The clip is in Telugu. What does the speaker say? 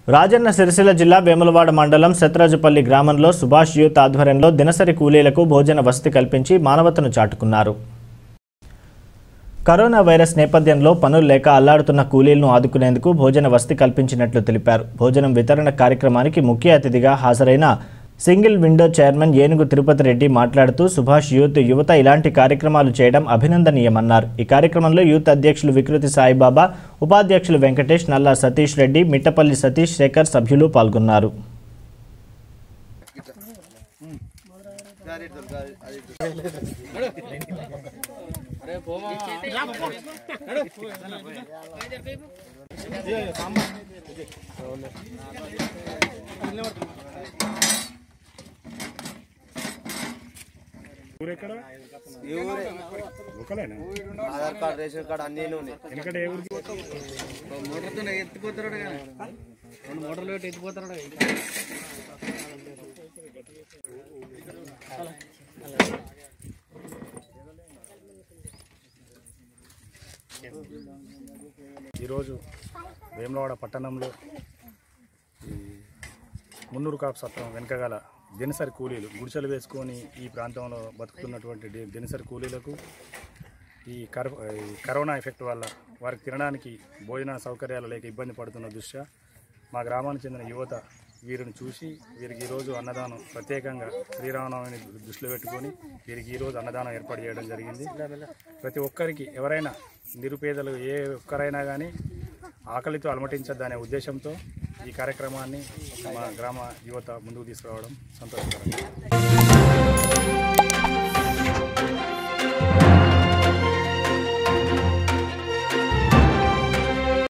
రాజన్న సిరిసిల్ల జిల్లా వేములవాడ మండలం శత్రాజుపల్లి గ్రామంలో సుభాష్ యూత్ ఆధ్వర్యంలో దినసరి కూలీలకు భోజన వసతి కల్పించి మానవతను చాటుకున్నారు కరోనా వైరస్ నేపథ్యంలో పనులు లేక అల్లాడుతున్న కూలీలను ఆదుకునేందుకు భోజన వసతి కల్పించినట్లు తెలిపారు భోజనం వితరణ కార్యక్రమానికి ముఖ్య అతిథిగా హాజరైన సింగిల్ విండో చైర్మన్ ఏనుగు తిరుపతి రెడ్డి మాట్లాడుతూ సుభాష్ యూత్ యువత ఇలాంటి కార్యక్రమాలు చేయడం అభినందనీయమన్నారు ఈ కార్యక్రమంలో యూత్ అధ్యక్షులు వికృతి సాయిబాబా ఉపాధ్యక్షులు వెంకటేష్ నల్లా సతీష్ రెడ్డి మిట్టపల్లి సతీష్ శేఖర్ సభ్యులు పాల్గొన్నారు ఊరెక్కడ ఈ ఊరే ఒకలేనా ఆధార్ కార్డు రేషన్ కార్డు అన్నీ ఉన్నాయి ఎందుకంటే ఏ ఊరికి మోటార్తో ఎత్తిపోతాడు రెండు మోటార్లు పెట్టి ఎత్తిపోతాడు ఈరోజు వేములవాడ పట్టణంలో ఈ మున్నూరు కాపు సత్రం వెనకగల దినసరి కూలీలు గుడిసెలు వేసుకొని ఈ ప్రాంతంలో బతుకుతున్నటువంటి డి- దినసరి కూలీలకు ఈ కర ఈ కరోనా ఎఫెక్ట్ వల్ల వారికి తినడానికి భోజన సౌకర్యాలు లేక ఇబ్బంది పడుతున్న దృష్ట్యా మా గ్రామానికి చెందిన యువత వీరిని చూసి వీరికి ఈరోజు అన్నదానం ప్రత్యేకంగా శ్రీరామనవమిని దృష్టిలో పెట్టుకొని వీరికి ఈరోజు అన్నదానం ఏర్పాటు చేయడం జరిగింది ప్రతి ఒక్కరికి ఎవరైనా నిరుపేదలు ఏ ఒక్కరైనా కానీ ఆకలితో అలమటించద్దనే ఉద్దేశంతో ఈ కార్యక్రమాన్ని మా గ్రామ యువత ముందుకు తీసుకురావడం సంతోషకరం